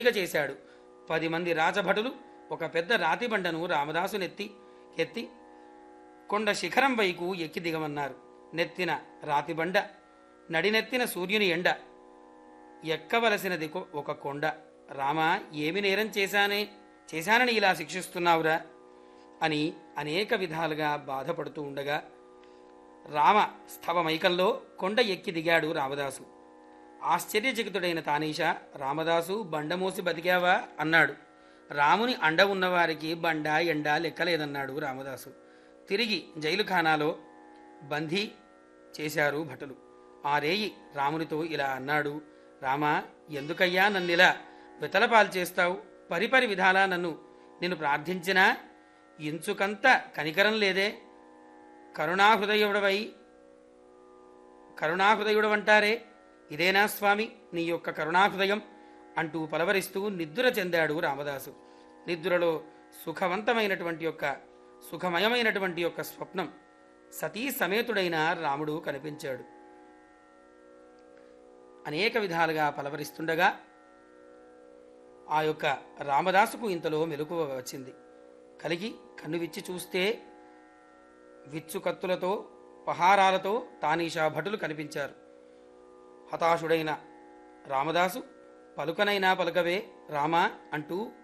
ఇక చేశాడు పది మంది రాజభటులు ఒక పెద్ద రాతి బండను రామదాసు నెత్తి ఎత్తి కొండ శిఖరం వైపు ఎక్కి దిగమన్నారు నెత్తిన రాతి బండ నడినెత్తిన సూర్యుని ఎండ ఎక్కవలసినది కొ- ఒక కొండ రామ ఏమి నేరం చేశానే చేశానని ఇలా శిక్షిస్తున్నావురా అని అనేక విధాలుగా బాధపడుతూ ఉండగా రామ స్థవమైకంలో కొండ ఎక్కి దిగాడు రామదాసు ఆశ్చర్యచకితుడైన తానీష రామదాసు బండమోసి బతికావా అన్నాడు రాముని అండ ఉన్నవారికి బండ ఎండ లెక్కలేదన్నాడు రామదాసు తిరిగి జైలు ఖానాలో బందీ చేశారు భటులు ఆ రేయి రామునితో ఇలా అన్నాడు రామా ఎందుకయ్యా నన్నిలా వితలపాలు చేస్తావు పరిపరి విధాలా నన్ను నేను ప్రార్థించినా ఇంచుకంత కనికరం లేదే కరుణాహృదయుడవై కరుణాహృదయుడవంటారే ఇదేనా స్వామి నీ యొక్క కరుణాహృదయం అంటూ పలవరిస్తూ నిద్ర చెందాడు రామదాసు నిద్రలో సుఖవంతమైనటువంటి యొక్క సుఖమయమైనటువంటి యొక్క స్వప్నం సతీ సమేతుడైన రాముడు కనిపించాడు అనేక విధాలుగా పలవరిస్తుండగా ఆ యొక్క రామదాసుకు ఇంతలో మెలకువ వచ్చింది కలిగి కన్ను విచ్చి చూస్తే విచ్చు కత్తులతో పహారాలతో తానీషా భటులు కనిపించారు హతాశుడైన రామదాసు పలుకనైనా పలుకవే రామా అంటూ